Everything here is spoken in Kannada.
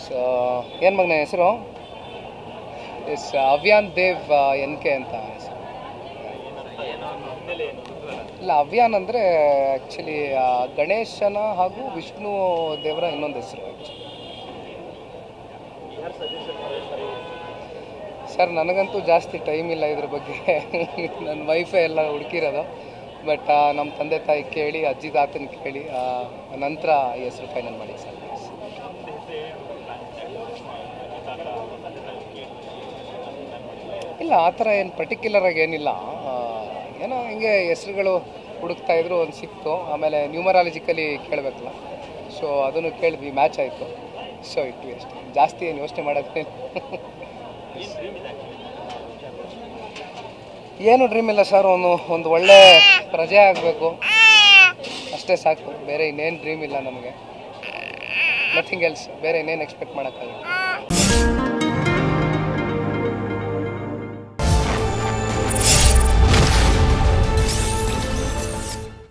ಸೊ ಏನು ಮಗನ ಹೆಸರು S Avyan Dev N K ಅಂತ ಹೆಸರು ಇಲ್ಲ ಅವ್ಯಾನ್ ಅಂದರೆ ಆ್ಯಕ್ಚುಲಿ ಗಣೇಶನ ಹಾಗೂ ವಿಷ್ಣು ದೇವರ ಇನ್ನೊಂದು ಹೆಸರು ಆ್ಯಕ್ಚುಲಿ ಸರ್ ನನಗಂತೂ ಜಾಸ್ತಿ ಟೈಮ್ ಇಲ್ಲ ಇದ್ರ ಬಗ್ಗೆ ನನ್ನ ವೈಫೇ ಎಲ್ಲ ಹುಡುಕಿರೋದು ಬಟ್ ನಮ್ಮ ತಂದೆ ತಾಯಿ ಕೇಳಿ ಅಜ್ಜಿ ತಾತನ ಕೇಳಿ ಆ, ನಂತರ ಈ ಹೆಸರು ಫೈನಲ್ ಮಾಡಿ ಸರ್ ಇಲ್ಲ ಆ ಥರ ಏನು ಪರ್ಟಿಕ್ಯುಲರಾಗಿ ಏನಿಲ್ಲ ಆ, ಏನೋ ಹಿಂಗೆ ಹೆಸರುಗಳು ಹುಡುಕ್ತಾ ಇದ್ರು ಒಂದು ಸಿಕ್ತು ಆಮೇಲೆ ನ್ಯೂಮರಾಲಜಿಕಲಿ ಕೇಳಬೇಕಲ್ಲ ಸೊ ಅದನ್ನು ಕೇಳಿದ್ವಿ ಮ್ಯಾಚ್ ಆಯಿತು ಸೊ ಇಟ್ವಿ ಅಷ್ಟೇ ಜಾಸ್ತಿ ಏನು ಯೋಚನೆ ಮಾಡೋದೇ ಏನು ಡ್ರೀಮ್ ಇಲ್ಲ ಸರ್ ಒಂದು ಒಂದು ಒಳ್ಳೆ ಪ್ರಜೆ ಆಗಬೇಕು ಅಷ್ಟೇ ಸಾಕು ಬೇರೆ ಇನ್ನೇನು ಡ್ರೀಮ್ ಇಲ್ಲ ನಮಗೆ ನಥಿಂಗ್ ಎಲ್ಸ್ ಬೇರೆ ಇನ್ನೇನು ಎಕ್ಸ್ಪೆಕ್ಟ್ ಮಾಡೋಕ್ಕಾಗಲ್ಲ